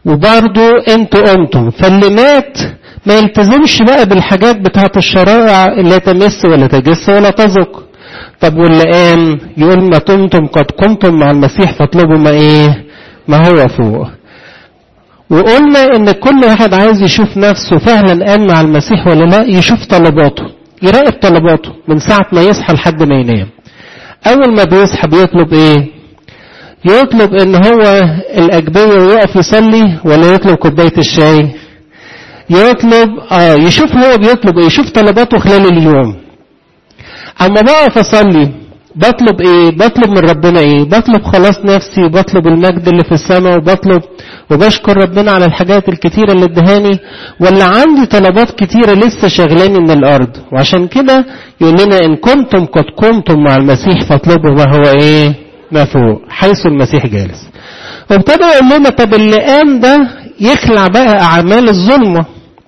وبرضو انتوا قمتم فاللي مات ما يلتزمش بقى بالحاجات بتاعت الشرائع اللي تمس ولا تجس ولا تذق طب واللي قام يقول ما كنتم قد قمتم مع المسيح فاطلبوا ما ايه ما هو فوق وقلنا ان كل واحد عايز يشوف نفسه فعلا قام مع المسيح ولا لا يشوف طلباته يراقب طلباته من ساعة ما يصحى لحد ما ينام اول ما بيصحى بيطلب ايه يطلب ان هو الاجبية ويقف يصلي ولا يطلب كوباية الشاي يطلب اه يشوف هو بيطلب ايه يشوف طلباته خلال اليوم اما بقف اصلي بطلب ايه بطلب من ربنا ايه بطلب خلاص نفسي وبطلب المجد اللي في السماء وبطلب وبشكر ربنا على الحاجات الكتيرة اللي ادهاني ولا عندي طلبات كتيرة لسه شغلاني من الارض وعشان كده يقول لنا ان كنتم قد قمتم مع المسيح فاطلبوا ما هو ايه ما فوق حيث المسيح جالس وابتدى يقول لنا طب اللي قام ده يخلع بقى اعمال الظلمه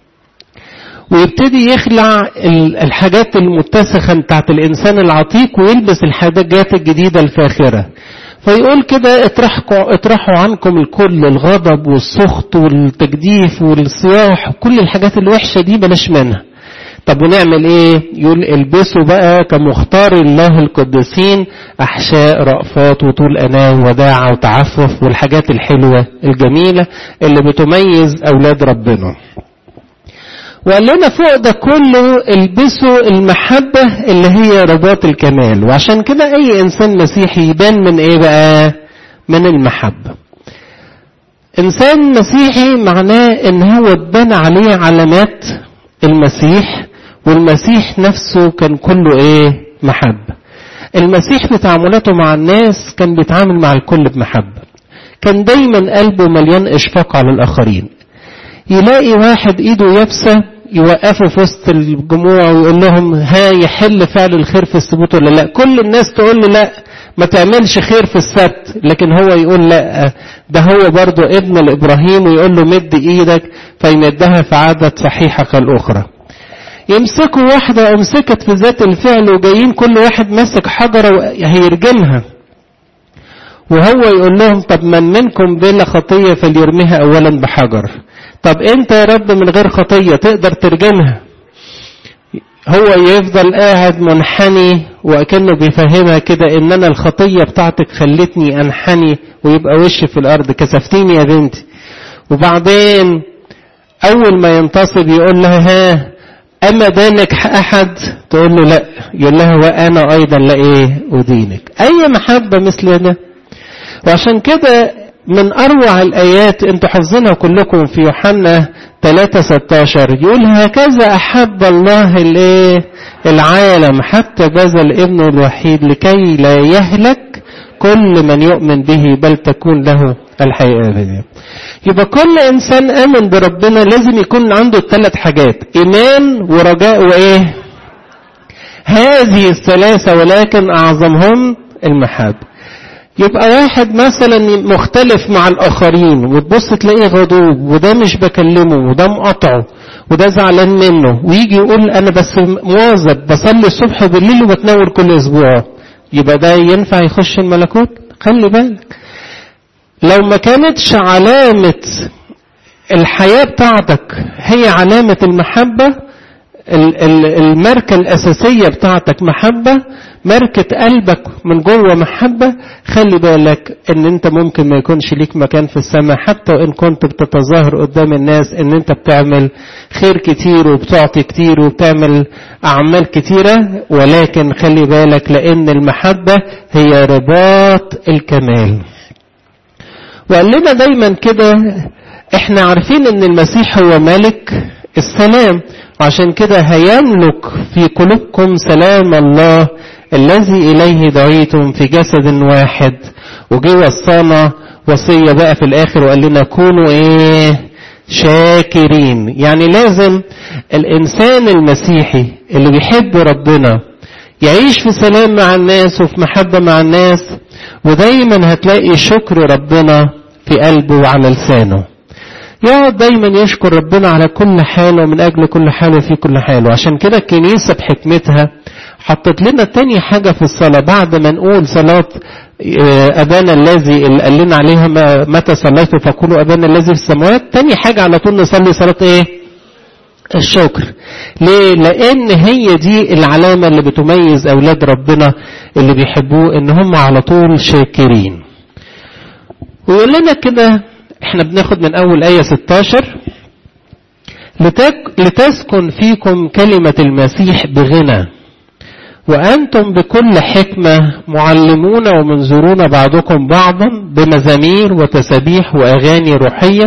ويبتدي يخلع الحاجات المتسخة بتاعت الإنسان العتيق ويلبس الحاجات الجديدة الفاخرة فيقول كده اطرحوا, اطرحوا عنكم الكل الغضب والسخط والتجديف والصياح كل الحاجات الوحشة دي بلاش منها طب ونعمل ايه يقول البسوا بقى كمختار الله القديسين احشاء رأفات وطول اناه وداعة وتعفف والحاجات الحلوة الجميلة اللي بتميز اولاد ربنا وقال لنا فوق ده كله البسوا المحبة اللي هي رباط الكمال وعشان كده اي انسان مسيحي يبان من ايه بقى من المحبة انسان مسيحي معناه ان هو اتبان عليه علامات المسيح والمسيح نفسه كان كله ايه محبة المسيح في تعاملاته مع الناس كان بيتعامل مع الكل بمحبة كان دايما قلبه مليان اشفاق على الاخرين يلاقي واحد ايده يابسه يوقفوا في وسط الجموع ويقول لهم ها يحل فعل الخير في السبوت ولا لا كل الناس تقول له لا ما تعملش خير في السبت لكن هو يقول لا ده هو برضو ابن لابراهيم ويقول له مد ايدك فيمدها فعادت صحيحة كالأخرى يمسكوا واحدة أمسكت في ذات الفعل وجايين كل واحد ماسك حجرة هيرجمها وهو يقول لهم طب من منكم بلا خطية فليرميها أولا بحجر طب انت يا رب من غير خطية تقدر ترجمها هو يفضل قاعد منحني وكأنه بيفهمها كده ان انا الخطية بتاعتك خلتني انحني ويبقى وشي في الارض كسفتيني يا بنتي وبعدين اول ما ينتصب يقول لها ها اما دانك احد تقول له لا يقول لها وانا ايضا لا ايه ادينك اي محبة مثل ده وعشان كده من أروع الآيات أنتوا حافظينها كلكم في يوحنا 3 16 يقول هكذا أحب الله الإيه العالم حتى بذل ابنه الوحيد لكي لا يهلك كل من يؤمن به بل تكون له الحياة الأبدية يبقى كل إنسان آمن بربنا لازم يكون عنده ثلاث حاجات إيمان ورجاء وإيه هذه الثلاثة ولكن أعظمهم المحبة يبقى واحد مثلا مختلف مع الآخرين وتبص تلاقيه غضوب وده مش بكلمه وده مقطعه وده زعلان منه ويجي يقول أنا بس مواظب بصلي الصبح بالليل وبتناول كل أسبوع يبقى ده ينفع يخش الملكوت خلي بالك لو ما كانتش علامة الحياة بتاعتك هي علامة المحبة الماركة الأساسية بتاعتك محبة ماركة قلبك من جوه محبة خلي بالك ان انت ممكن ما يكونش ليك مكان في السماء حتى وان كنت بتتظاهر قدام الناس ان انت بتعمل خير كتير وبتعطي كتير وبتعمل اعمال كتيرة ولكن خلي بالك لان المحبة هي رباط الكمال وقال لنا دايما كده احنا عارفين ان المسيح هو ملك السلام وعشان كده هيملك في قلوبكم سلام الله الذي إليه دعيتم في جسد واحد وجي وصانا وصية بقى في الآخر وقال لنا كونوا إيه شاكرين يعني لازم الإنسان المسيحي اللي بيحب ربنا يعيش في سلام مع الناس وفي محبة مع الناس ودايما هتلاقي شكر ربنا في قلبه وعلى لسانه يقعد دايما يشكر ربنا على كل حال ومن أجل كل حال وفي كل حال وعشان كده الكنيسة بحكمتها حطت لنا تاني حاجة في الصلاة بعد ما نقول صلاة أبانا الذي اللي قال لنا عليها متى صليتوا فقولوا أبانا الذي في السماوات تاني حاجة على طول نصلي صلاة إيه؟ الشكر ليه؟ لأن هي دي العلامة اللي بتميز أولاد ربنا اللي بيحبوه إن هم على طول شاكرين ويقول لنا كده احنا بناخد من أول آية 16 لتك لتسكن فيكم كلمة المسيح بغنى وأنتم بكل حكمة معلمون ومنذرون بعضكم بعضا بمزامير وتسابيح وأغاني روحية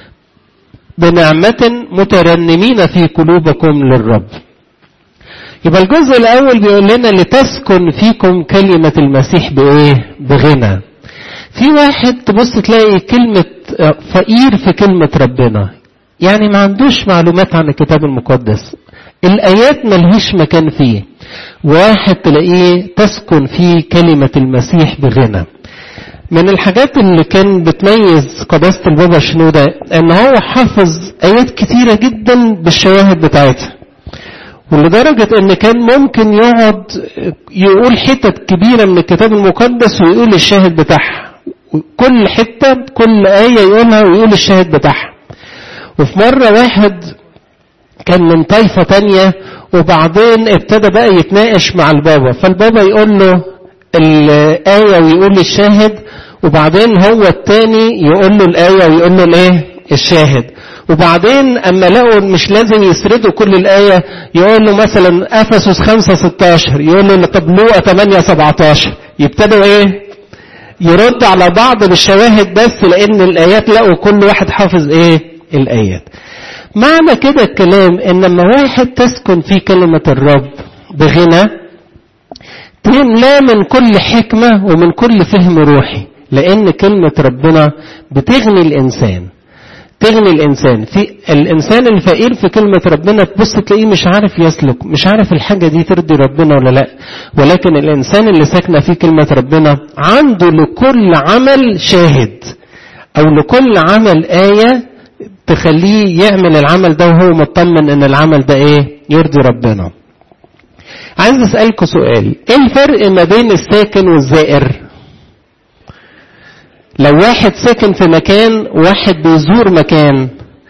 بنعمة مترنمين في قلوبكم للرب يبقى الجزء الأول بيقول لنا لتسكن فيكم كلمة المسيح بإيه؟ بغنى. في واحد تبص تلاقي كلمة فقير في كلمة ربنا. يعني ما عندوش معلومات عن الكتاب المقدس. الآيات ملهيش مكان فيه. واحد تلاقيه تسكن فيه كلمة المسيح بغنى. من الحاجات اللي كان بتميز قداسة البابا شنودة ان هو حافظ ايات كتيرة جدا بالشواهد بتاعتها ولدرجة ان كان ممكن يقعد يقول حتت كبيرة من الكتاب المقدس ويقول الشاهد بتاعها كل حتة كل آية يقولها ويقول الشاهد بتاعها وفي مرة واحد كان من طائفة تانية وبعدين ابتدى بقى يتناقش مع البابا فالبابا يقول له الآية ويقول الشاهد وبعدين هو التاني يقول له الآية ويقول له الايه الشاهد وبعدين اما لقوا مش لازم يسردوا كل الآية يقول له مثلا أفسس 5 16 يقول له طب لوقا 8 17 يبتدوا ايه يرد على بعض بالشواهد بس لأن الآيات لقوا كل واحد حافظ ايه الآيات معنى كده الكلام ان لما واحد تسكن في كلمة الرب بغنى تملا من كل حكمة ومن كل فهم روحي لأن كلمة ربنا بتغني الإنسان تغني الإنسان في الإنسان الفقير في كلمة ربنا تبص تلاقيه مش عارف يسلك مش عارف الحاجة دي ترضي ربنا ولا لا ولكن الإنسان اللي ساكنة في كلمة ربنا عنده لكل عمل شاهد أو لكل عمل آية تخليه يعمل العمل ده وهو مطمن ان العمل ده ايه يرضي ربنا عايز اسألكوا سؤال ايه الفرق ما بين الساكن والزائر لو واحد ساكن في مكان وواحد بيزور مكان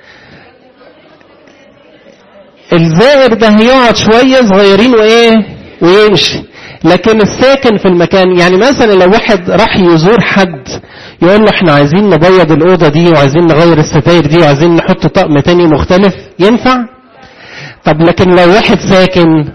الزائر ده هيقعد شوية صغيرين وايه ويمشي لكن الساكن في المكان يعني مثلا لو واحد راح يزور حد يقول له احنا عايزين نبيض الأوضة دي وعايزين نغير الستاير دي وعايزين نحط طقم تاني مختلف ينفع طب لكن لو واحد ساكن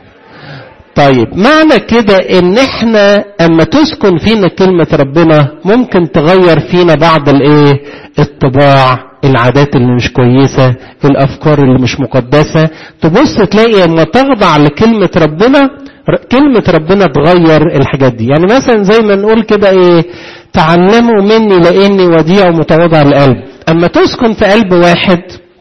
طيب معنى كده ان احنا اما تسكن فينا كلمة ربنا ممكن تغير فينا بعض الايه الطباع العادات اللي مش كويسة الافكار اللي مش مقدسة تبص تلاقي اما تخضع لكلمة ربنا كلمة ربنا تغير الحاجات دي يعني مثلا زي ما نقول كده ايه تعلموا مني لاني وديع ومتواضع القلب اما تسكن في قلب واحد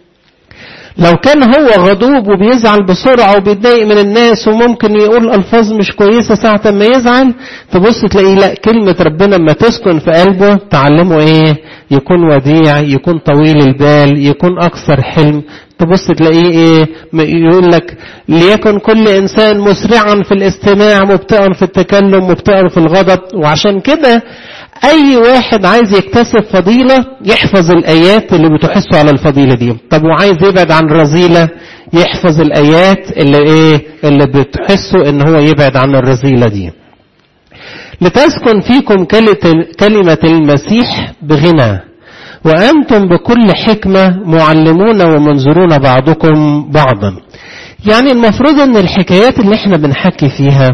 لو كان هو غضوب وبيزعل بسرعة وبيتضايق من الناس وممكن يقول ألفاظ مش كويسة ساعة ما يزعل تبص تلاقيه لا كلمة ربنا لما تسكن في قلبه تعلمه ايه يكون وديع يكون طويل البال يكون أكثر حلم تبص تلاقيه ايه يقول لك ليكن كل انسان مسرعا في الاستماع مبطئا في التكلم مبطئا في الغضب وعشان كده اي واحد عايز يكتسب فضيلة يحفظ الايات اللي بتحسه على الفضيلة دي طب وعايز يبعد عن الرذيلة يحفظ الايات اللي ايه اللي بتحسه ان هو يبعد عن الرذيلة دي لتسكن فيكم كلمة المسيح بغنى وأنتم بكل حكمة معلمون ومنظرون بعضكم بعضا يعني المفروض ان الحكايات اللي احنا بنحكي فيها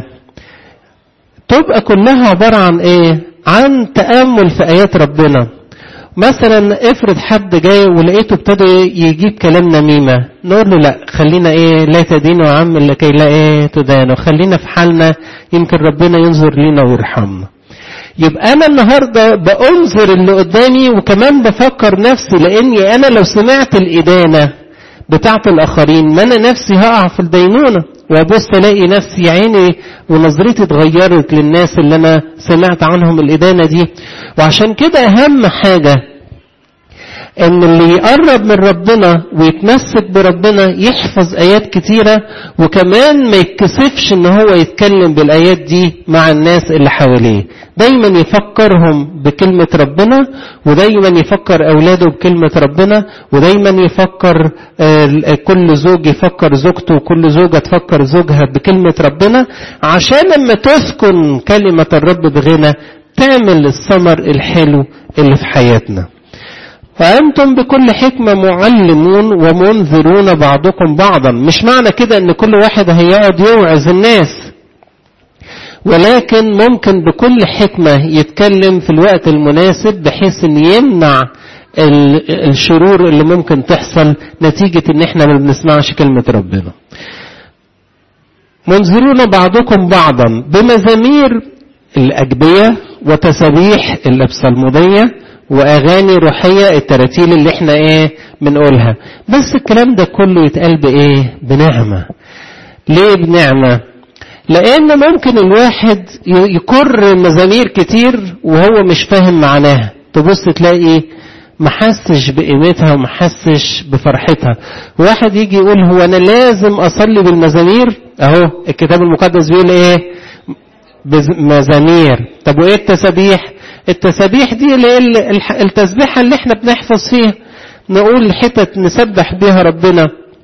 تبقى كلها عبارة عن ايه عن تأمل في آيات ربنا مثلا افرض حد جاي ولقيته ابتدى يجيب كلام نميمة نقول له لا خلينا ايه لا تدينوا يا عم لكي لا ايه تدانوا خلينا في حالنا يمكن ربنا ينظر لينا ويرحمنا يبقى انا النهاردة بأنظر اللي قدامي وكمان بفكر نفسي لاني انا لو سمعت الادانة بتاعت الاخرين ما انا نفسي هقع في الدينونة وابص الاقي نفسي عيني ونظرتي اتغيرت للناس اللي انا سمعت عنهم الادانة دي وعشان كده اهم حاجة ان اللي يقرب من ربنا ويتمسك بربنا يحفظ ايات كتيرة وكمان ما يتكسفش ان هو يتكلم بالايات دي مع الناس اللي حواليه دايما يفكرهم بكلمة ربنا ودايما يفكر اولاده بكلمة ربنا ودايما يفكر كل زوج يفكر زوجته وكل زوجة تفكر زوجها بكلمة ربنا عشان لما تسكن كلمة الرب بغنى تعمل الثمر الحلو اللي في حياتنا فأنتم بكل حكمة معلمون ومنذرون بعضكم بعضا مش معنى كده ان كل واحد هيقعد يوعظ الناس ولكن ممكن بكل حكمة يتكلم في الوقت المناسب بحيث ان يمنع الشرور اللي ممكن تحصل نتيجة ان احنا ما بنسمعش كلمة ربنا منذرون بعضكم بعضا بمزامير الأجبية وتسابيح الأبصالمودية واغاني روحيه التراتيل اللي احنا ايه بنقولها بس الكلام ده كله يتقال بايه بنعمه ليه بنعمه لان ممكن الواحد يكر مزامير كتير وهو مش فاهم معناها تبص تلاقي ما حسش بقيمتها وما حسش بفرحتها واحد يجي يقول هو انا لازم اصلي بالمزامير اهو الكتاب المقدس بيقول ايه مزامير طب وايه التسابيح التسابيح دي اللي هي التسبيحة اللي احنا بنحفظ فيها نقول حتت نسبح بيها ربنا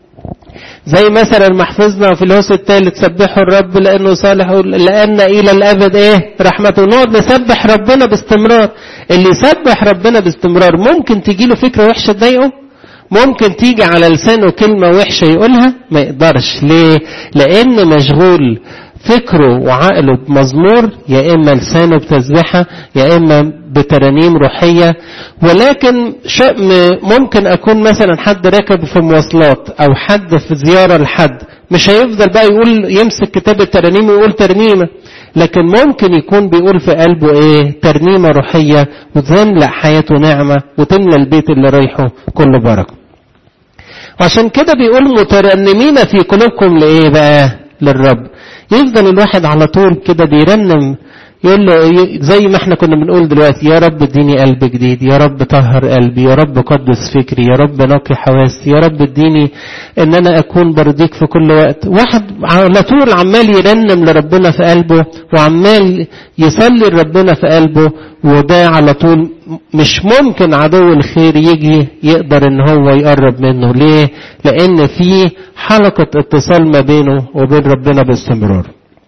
زي مثلا ما حفظنا في الهوس الثالث سبحوا الرب لانه صالح لان الى الابد ايه رحمته نقعد نسبح ربنا باستمرار اللي يسبح ربنا باستمرار ممكن تيجي له فكره وحشه تضايقه ممكن تيجي على لسانه كلمه وحشه يقولها ما يقدرش ليه لان مشغول فكره وعقله بمزمور يا إما لسانه بتسبحة يا إما بترانيم روحية ولكن شأم ممكن أكون مثلا حد راكب في مواصلات أو حد في زيارة لحد مش هيفضل بقى يقول يمسك كتاب الترانيم ويقول ترنيمة لكن ممكن يكون بيقول في قلبه ايه ترنيمة روحية وتملأ حياته نعمة وتملأ البيت اللي رايحه كل بركة وعشان كده بيقول مترنمين في قلوبكم لإيه بقى للرب يفضل الواحد على طول كده بيرنم يقول له زي ما احنا كنا بنقول دلوقتي يا رب اديني قلب جديد يا رب طهر قلبي يا رب قدس فكري يا رب نقي حواسي يا رب اديني ان انا اكون برضيك في كل وقت واحد على طول عمال يرنم لربنا في قلبه وعمال يصلي لربنا في قلبه وده على طول مش ممكن عدو الخير يجي يقدر ان هو يقرب منه ليه لان في حلقة اتصال ما بينه وبين ربنا باستمرار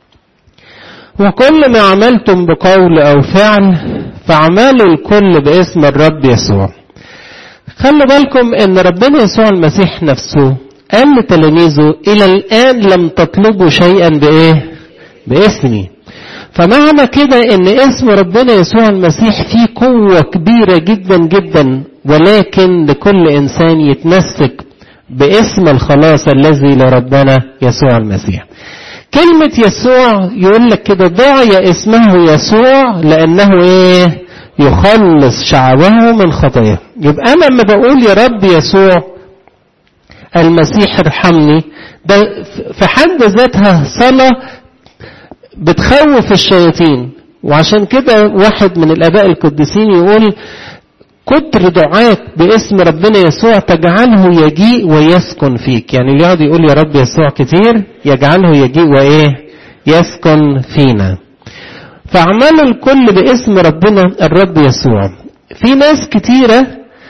وكل ما عملتم بقول أو فعل فاعملوا الكل باسم الرب يسوع خلوا بالكم ان ربنا يسوع المسيح نفسه قال لتلاميذه الى الان لم تطلبوا شيئا بايه باسمي فمعنى كده ان اسم ربنا يسوع المسيح فيه قوة كبيرة جدا جدا ولكن لكل انسان يتمسك باسم الخلاص الذي لربنا يسوع المسيح كلمة يسوع يقول لك كده دعي اسمه يسوع لأنه إيه يخلص شعبه من خطاياه يبقى أنا لما بقول يا رب يسوع المسيح ارحمني ده في حد ذاتها صلاة بتخوف الشياطين وعشان كده واحد من الآباء القديسين يقول كتر دعاك باسم ربنا يسوع تجعله يجيء ويسكن فيك يعني اللي يقعد يقول يا رب يسوع كتير يجعله يجيء وايه يسكن فينا فاعملوا الكل باسم ربنا الرب يسوع في ناس كتيرة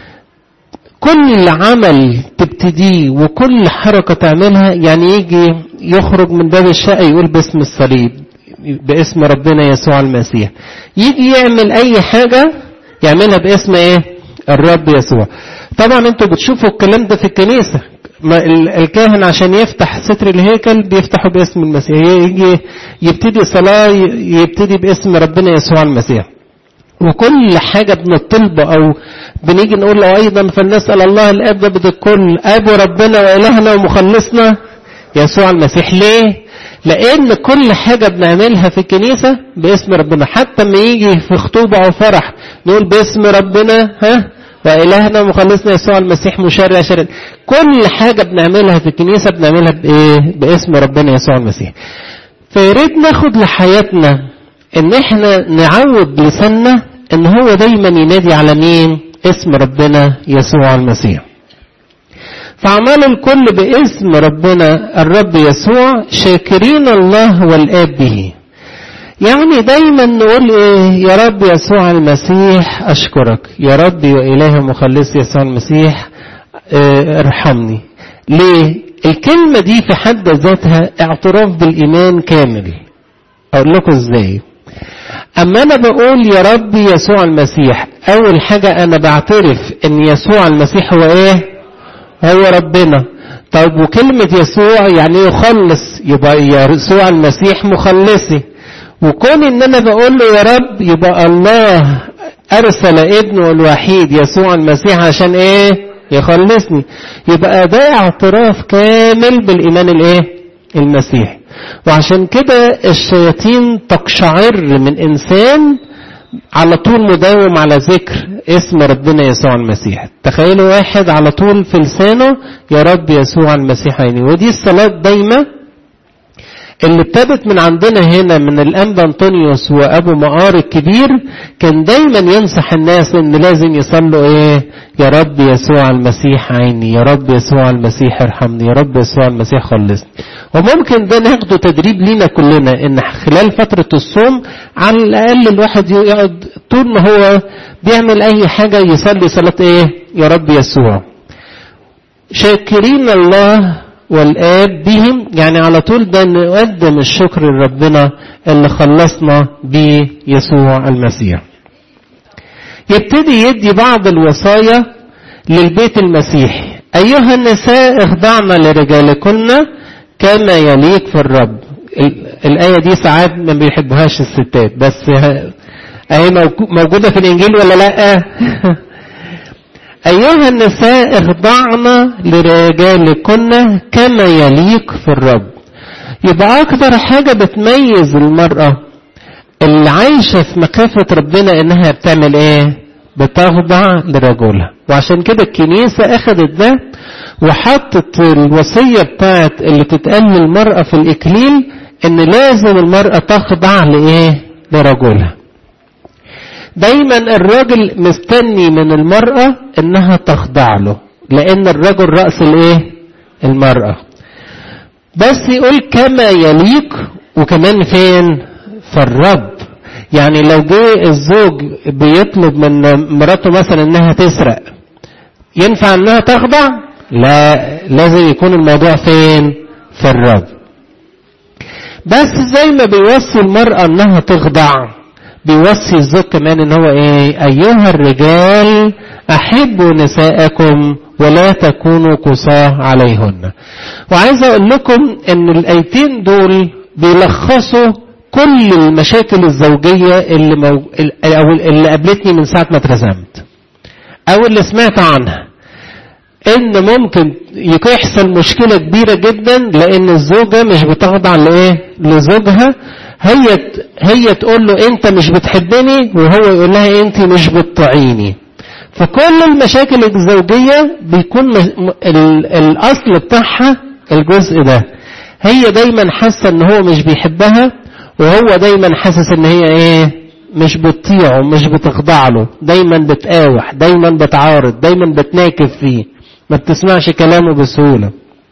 كل عمل تبتديه وكل حركة تعملها يعني يجي يخرج من باب الشقة يقول باسم الصليب باسم ربنا يسوع المسيح يجي يعمل اي حاجة يعملها باسم ايه الرب يسوع طبعا انتوا بتشوفوا الكلام ده في الكنيسة الكاهن عشان يفتح ستر الهيكل بيفتحه باسم المسيح يجي يبتدي صلاة يبتدي باسم ربنا يسوع المسيح وكل حاجة بنطلبه أو بنيجي نقول له أيضا فلنسأل الله الأب ضد الكل أبو ربنا وإلهنا ومخلصنا يسوع المسيح ليه؟ لأن كل حاجة بنعملها في الكنيسة باسم ربنا حتى لما يجي في خطوبة أو فرح نقول باسم ربنا ها وإلهنا ومخلصنا يسوع المسيح مشرع شرع كل حاجة بنعملها في الكنيسة بنعملها بإيه؟ باسم ربنا يسوع المسيح فياريت ناخد لحياتنا ان احنا نعود لساننا ان هو دايما ينادي على مين اسم ربنا يسوع المسيح فعملوا الكل باسم ربنا الرب يسوع شاكرين الله والآب به يعني دايما نقول ايه يا رب يسوع المسيح اشكرك يا رب وإله مخلص يسوع المسيح اه ارحمني ليه الكلمة دي في حد ذاتها اعتراف بالإيمان كامل أقول لكم إزاي أما أنا بقول يا رب يسوع المسيح أول حاجة أنا بعترف إن يسوع المسيح هو إيه هو ربنا طيب وكلمة يسوع يعني يخلص يبقى يسوع المسيح مخلصي وكون ان انا بقول له يا رب يبقى الله ارسل ابنه الوحيد يسوع المسيح عشان ايه يخلصني يبقى ده اعتراف كامل بالايمان الايه المسيح وعشان كده الشياطين تقشعر من انسان على طول مداوم على ذكر اسم ربنا يسوع المسيح تخيلوا واحد على طول في لسانه يا رب يسوع المسيح عيني ودي الصلاة دايما اللي ابتدت من عندنا هنا من الأنبا أنطونيوس وأبو مقار الكبير كان دايما ينصح الناس إن لازم يصلوا إيه يا رب يسوع المسيح عيني يا رب يسوع المسيح ارحمني يا رب يسوع المسيح خلصني وممكن ده ناخده تدريب لينا كلنا إن خلال فترة الصوم على الأقل الواحد يقعد طول ما هو بيعمل أي حاجة يصلي صلاة إيه يا رب يسوع شاكرين الله والآب بهم يعني على طول ده نقدم الشكر لربنا اللي خلصنا بيسوع المسيح يبتدي يدي بعض الوصايا للبيت المسيحي أيها النساء اخضعن لرجالكن كما يليق في الرب الآية دي ساعات ما بيحبوهاش الستات بس أهي موجودة في الإنجيل ولا لأ أيها النساء اخضعن لرجالكن كما يليق في الرب يبقى أكثر حاجة بتميز المرأة اللي عايشة في مخافة ربنا إنها بتعمل إيه؟ بتخضع لرجلها وعشان كده الكنيسة أخذت ده وحطت الوصية بتاعت اللي تتقال للمرأة في الإكليل إن لازم المرأة تخضع لإيه؟ لرجلها دايما الراجل مستني من المرأة انها تخضع له لان الرجل رأس الايه المرأة بس يقول كما يليق وكمان فين في الرب يعني لو جه الزوج بيطلب من مراته مثلا انها تسرق ينفع انها تخضع لا لازم يكون الموضوع فين في الرب بس زي ما بيوصي المرأة انها تخضع بيوصي الزوج كمان ان هو ايه ايها الرجال احبوا نساءكم ولا تكونوا قصاه عليهن وعايز اقول لكم ان الايتين دول بيلخصوا كل المشاكل الزوجية اللي, مو... أو اللي قابلتني من ساعة ما اترسمت او اللي سمعت عنها ان ممكن يحصل مشكلة كبيرة جدا لان الزوجة مش بتخضع لايه لزوجها هي هي تقول له انت مش بتحبني وهو يقول لها انت مش بتطيعيني فكل المشاكل الزوجية بيكون الاصل بتاعها الجزء ده هي دايما حاسة ان هو مش بيحبها وهو دايما حاسس ان هي ايه مش بتطيعه مش بتخضع له دايما بتقاوح دايما بتعارض دايما بتناكف فيه ما بتسمعش كلامه بسهولة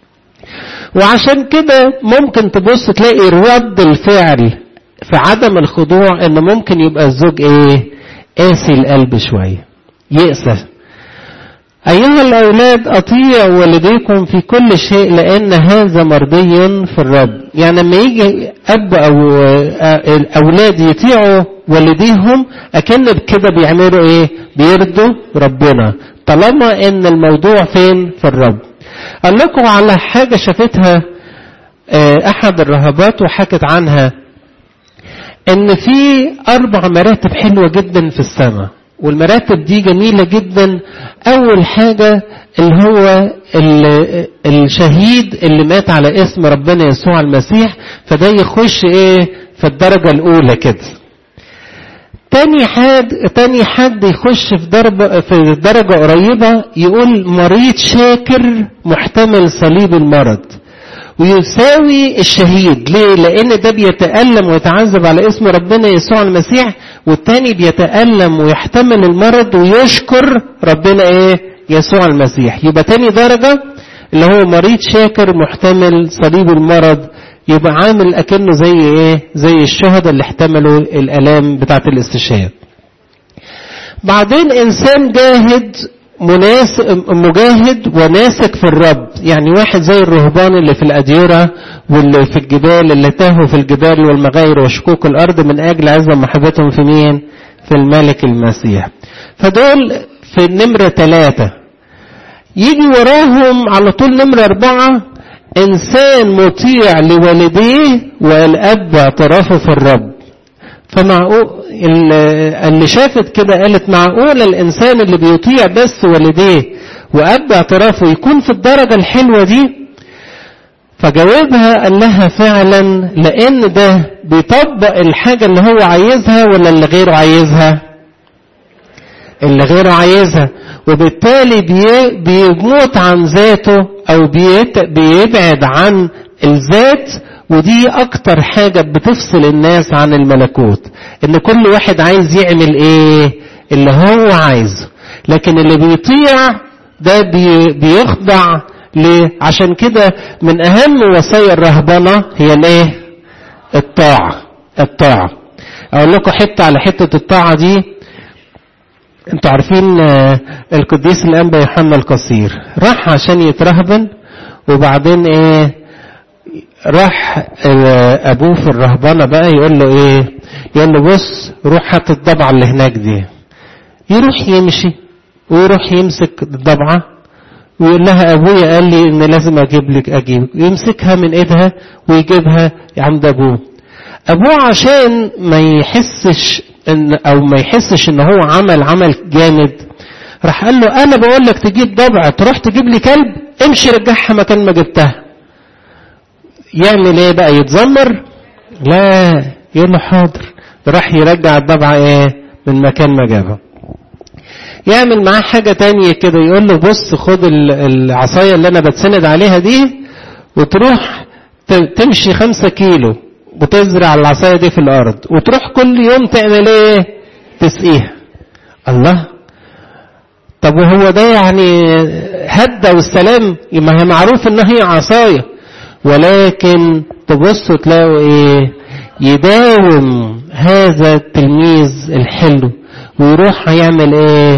وعشان كده ممكن تبص تلاقي رد الفعل في عدم الخضوع ان ممكن يبقى الزوج ايه قاسي القلب شوية يأسى أيها الأولاد أطيعوا والديكم في كل شيء لأن هذا مرضي في الرب يعني لما يجي أب أو أولاد يطيعوا والديهم أكن بكده بيعملوا إيه بيرضوا ربنا طالما إن الموضوع فين في الرب قال لكم على حاجة شافتها أحد الرهبات وحكت عنها إن في أربع مراتب حلوة جدا في السماء والمراتب دي جميلة جدا أول حاجة اللي هو الشهيد اللي مات على اسم ربنا يسوع المسيح فده يخش إيه في الدرجة الأولى كده تاني حد تاني حد يخش في درجة في درجة قريبة يقول مريض شاكر محتمل صليب المرض ويساوي الشهيد ليه؟ لأن ده بيتألم ويتعذب على اسم ربنا يسوع المسيح والتاني بيتألم ويحتمل المرض ويشكر ربنا ايه يسوع المسيح يبقى تاني درجة اللي هو مريض شاكر محتمل صليب المرض يبقى عامل اكنه زي ايه زي الشهداء اللي احتملوا الالام بتاعه الاستشهاد بعدين انسان جاهد مناس مجاهد وناسك في الرب يعني واحد زي الرهبان اللي في الأديرة واللي في الجبال اللي تاهوا في الجبال والمغاير وشكوك الأرض من أجل عزم محبتهم في مين في الملك المسيح فدول في النمرة ثلاثة يجي وراهم على طول نمرة أربعة إنسان مطيع لوالديه والأب اعترافه في الرب فمعقول اللي شافت كده قالت معقول الإنسان اللي بيطيع بس والديه وأب اعترافه يكون في الدرجة الحلوة دي فجاوبها قال لها فعلا لأن ده بيطبق الحاجة اللي هو عايزها ولا اللي غيره عايزها اللي غيره عايزها وبالتالي بيموت عن ذاته أو بيبعد عن الذات ودي اكتر حاجة بتفصل الناس عن الملكوت ان كل واحد عايز يعمل ايه اللي هو عايزه لكن اللي بيطيع ده بي بيخضع ليه عشان كده من اهم وصايا الرهبنة هي الايه الطاعة الطاعة اقول لكم حتة على حتة الطاعة دي انتوا عارفين القديس الانبا يوحنا القصير راح عشان يترهبن وبعدين ايه راح ابوه في الرهبنة بقى يقول له ايه يقول له بص روح هات الضبعة اللي هناك دي يروح يمشي ويروح يمسك الضبعة ويقول لها ابويا قال لي ان لازم اجيب لك اجيب يمسكها من ايدها ويجيبها عند ابوه ابوه عشان ما يحسش ان او ما يحسش ان هو عمل عمل جامد راح قال له انا بقول لك تجيب ضبعة تروح تجيب لي كلب امشي رجعها مكان ما جبتها يعمل ايه بقى يتذمر لا يقول له حاضر راح يرجع الضبعة ايه من مكان ما جابها يعمل معاه حاجة تانية كده يقول له بص خد العصاية اللي انا بتسند عليها دي وتروح تمشي خمسة كيلو وتزرع العصاية دي في الارض وتروح كل يوم تعمل ايه تسقيها الله طب وهو ده يعني هدى والسلام ما هي معروف ان هي عصايه ولكن تبصوا تلاقوا ايه يداوم هذا التلميذ الحلو ويروح يعمل ايه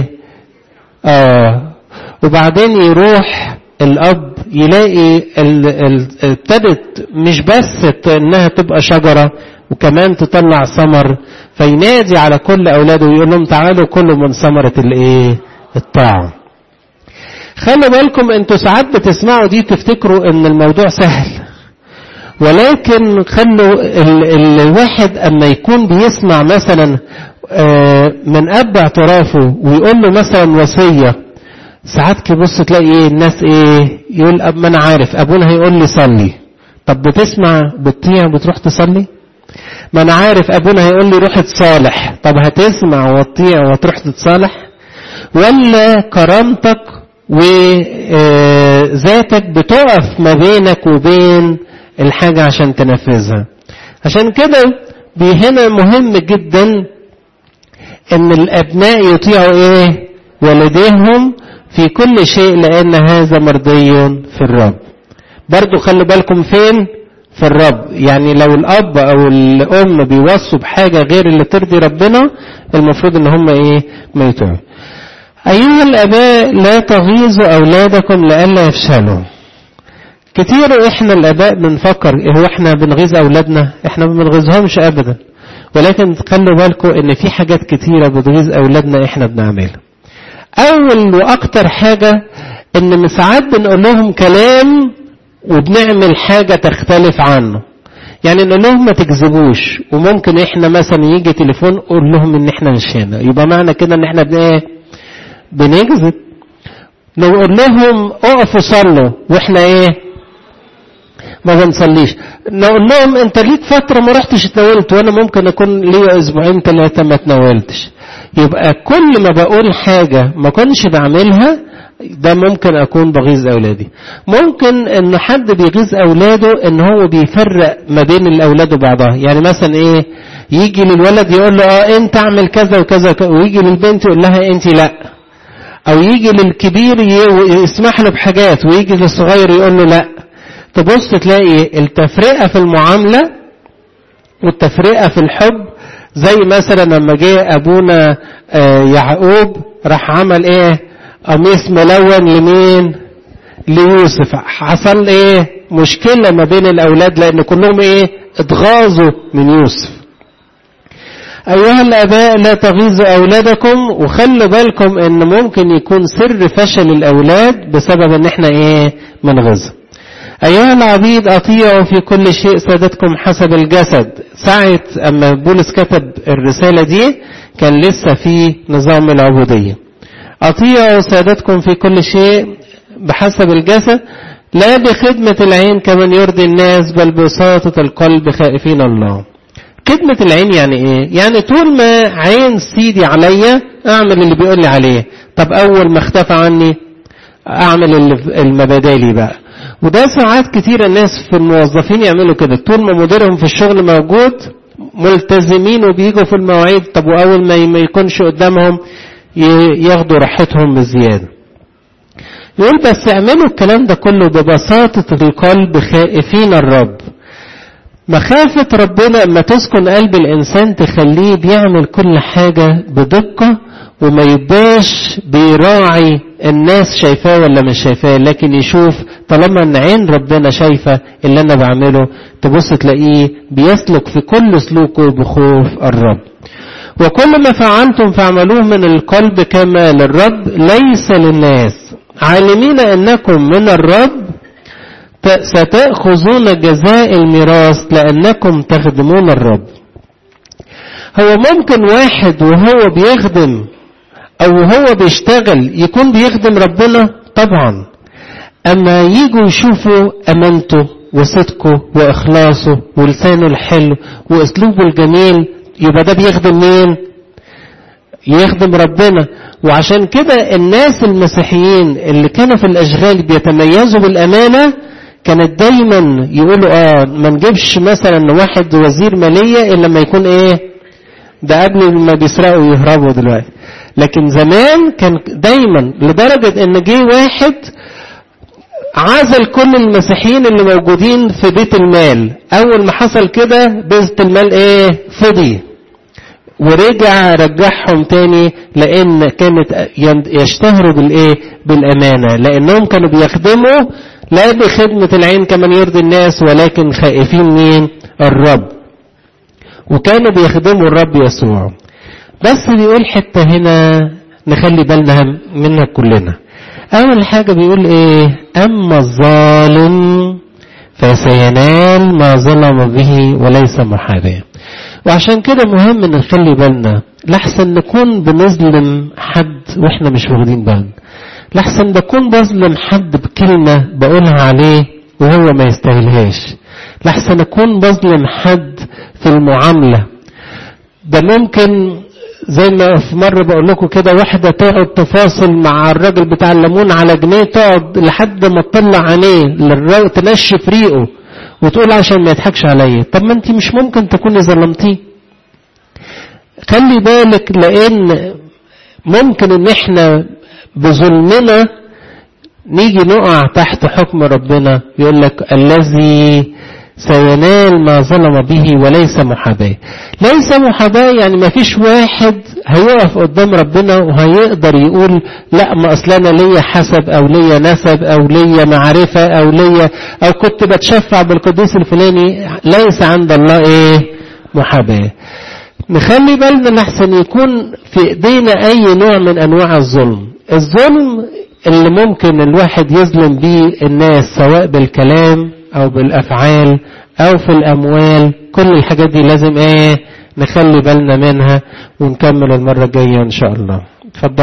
اه وبعدين يروح الاب يلاقي ابتدت مش بس انها تبقى شجره وكمان تطلع ثمر فينادي على كل اولاده ويقول لهم تعالوا كلوا من ثمره الايه الطاعه خلوا بالكم انتوا ساعات بتسمعوا دي تفتكروا ان الموضوع سهل ولكن خلوا ال الواحد اما يكون بيسمع مثلا من اب اعترافه ويقول له مثلا وصيه ساعات تبص تلاقي ايه الناس ايه يقول اب ما انا عارف ابونا هيقول لي صلي طب بتسمع بتطيع بتروح تصلي ما انا عارف ابونا هيقول لي روح تصالح طب هتسمع وتطيع وتروح تتصالح ولا كرامتك وذاتك بتقف ما بينك وبين الحاجة عشان تنفذها عشان كده هنا مهم جدا ان الابناء يطيعوا ايه والديهم في كل شيء لان هذا مرضي في الرب برضو خلوا بالكم فين في الرب يعني لو الاب او الام بيوصوا بحاجة غير اللي ترضي ربنا المفروض ان هم ايه ما يطيعوا أيها الآباء لا تغيظوا أولادكم لئلا يفشلوا كتير إحنا الآباء بنفكر هو إحنا بنغيظ أولادنا إحنا ما بنغيظهمش أبدا ولكن خلوا بالكم إن في حاجات كتيرة بتغيظ أولادنا إحنا بنعملها أول وأكتر حاجة إن من ساعات بنقول لهم كلام وبنعمل حاجة تختلف عنه يعني نقول لهم ما تكذبوش وممكن احنا مثلا يجي تليفون قول لهم ان احنا نشينا يبقى معنى كده ان احنا بن ايه بنكذب نقول لهم اقفوا صلوا واحنا ايه ما بنصليش نقول لهم انت ليك فتره ما رحتش اتناولت وانا ممكن اكون ليا اسبوعين ثلاثه ما اتناولتش يبقى كل ما بقول حاجه ما كنتش بعملها ده ممكن اكون بغيظ اولادي ممكن ان حد بيغيظ اولاده ان هو بيفرق ما بين الاولاد وبعضها يعني مثلا ايه يجي للولد يقول له اه انت اعمل كذا وكذا ويجي للبنت يقول لها انت لا او يجي للكبير يسمح له بحاجات ويجي للصغير يقول له لا تبص تلاقي التفرقه في المعامله والتفرقه في الحب زي مثلا لما جه ابونا يعقوب راح عمل ايه قميص ملون لمين ليوسف حصل ايه مشكلة ما بين الاولاد لان كلهم ايه اتغاظوا من يوسف ايها الاباء لا تغيظوا اولادكم وخلوا بالكم ان ممكن يكون سر فشل الاولاد بسبب ان احنا ايه بنغيظهم أيها العبيد أطيعوا في كل شيء سادتكم حسب الجسد ساعة أما بولس كتب الرسالة دي كان لسه في نظام العبودية أطيعوا سادتكم في كل شيء بحسب الجسد لا بخدمة العين كمن يرضي الناس بل بساطة القلب خائفين الله خدمة العين يعني ايه يعني طول ما عين سيدي عليا اعمل اللي بيقول لي عليه طب اول ما اختفى عني اعمل المبادالي بقى وده ساعات كتير الناس في الموظفين يعملوا كده طول ما مديرهم في الشغل موجود ملتزمين وبيجوا في المواعيد طب واول ما يكونش قدامهم ياخدوا راحتهم بزياده يقول بس اعملوا الكلام ده كله ببساطة القلب خائفين الرب مخافة ربنا اما تسكن قلب الانسان تخليه بيعمل كل حاجة بدقة وما يبقاش بيراعي الناس شايفاه ولا مش شايفاه لكن يشوف طالما ان عين ربنا شايفة اللي انا بعمله تبص تلاقيه بيسلك في كل سلوكه بخوف الرب وكل ما فعلتم فاعملوه من القلب كما للرب ليس للناس عالمين انكم من الرب ستأخذون جزاء الميراث لأنكم تخدمون الرب هو ممكن واحد وهو بيخدم أو هو بيشتغل يكون بيخدم ربنا طبعا أما يجوا يشوفوا أمانته وصدقه وإخلاصه ولسانه الحلو وأسلوبه الجميل يبقى ده بيخدم مين؟ يخدم ربنا وعشان كده الناس المسيحيين اللي كانوا في الأشغال بيتميزوا بالأمانة كانت دايما يقولوا اه ما نجيبش مثلا واحد وزير مالية الا لما يكون ايه ده قبل ما بيسرقوا ويهربوا دلوقتي لكن زمان كان دايما لدرجة ان جه واحد عزل كل المسيحيين اللي موجودين في بيت المال اول ما حصل كده بيت المال ايه فضي ورجع رجعهم تاني لان كانت يشتهروا بالايه بالامانه لانهم كانوا بيخدموا لا بخدمة العين كمن يرضي الناس ولكن خائفين مين الرب وكانوا بيخدموا الرب يسوع بس بيقول حتة هنا نخلي بالنا منها كلنا أول حاجة بيقول إيه أما الظالم فسينال ما ظلم به وليس محاباه وعشان كده مهم ان نخلي بالنا لحسن نكون بنظلم حد واحنا مش واخدين بالنا لحسن بكون بظلم حد بكلمة بقولها عليه وهو ما يستاهلهاش لحسن أكون بظلم حد في المعاملة ده ممكن زي ما في مرة بقول لكم كده واحدة تقعد تفاصل مع الراجل بتاع الليمون على جنيه تقعد لحد ما تطلع عينيه للراجل تنشف ريقه وتقول عشان ما يضحكش عليا طب ما انت مش ممكن تكوني ظلمتيه خلي بالك لان ممكن ان احنا بظلمنا نيجي نقع تحت حكم ربنا يقول لك الذي سينال ما ظلم به وليس محاباة ليس محاباة يعني ما فيش واحد هيقف قدام ربنا وهيقدر يقول لا ما اصل انا ليا حسب او ليا نسب او ليا معرفة او ليا او كنت بتشفع بالقديس الفلاني ليس عند الله ايه محاباة نخلي بالنا لحسن يكون في ايدينا اي نوع من انواع الظلم الظلم اللي ممكن الواحد يظلم بيه الناس سواء بالكلام او بالافعال او في الاموال كل الحاجات دي لازم ايه نخلي بالنا منها ونكمل المرة الجاية ان شاء الله اتفضل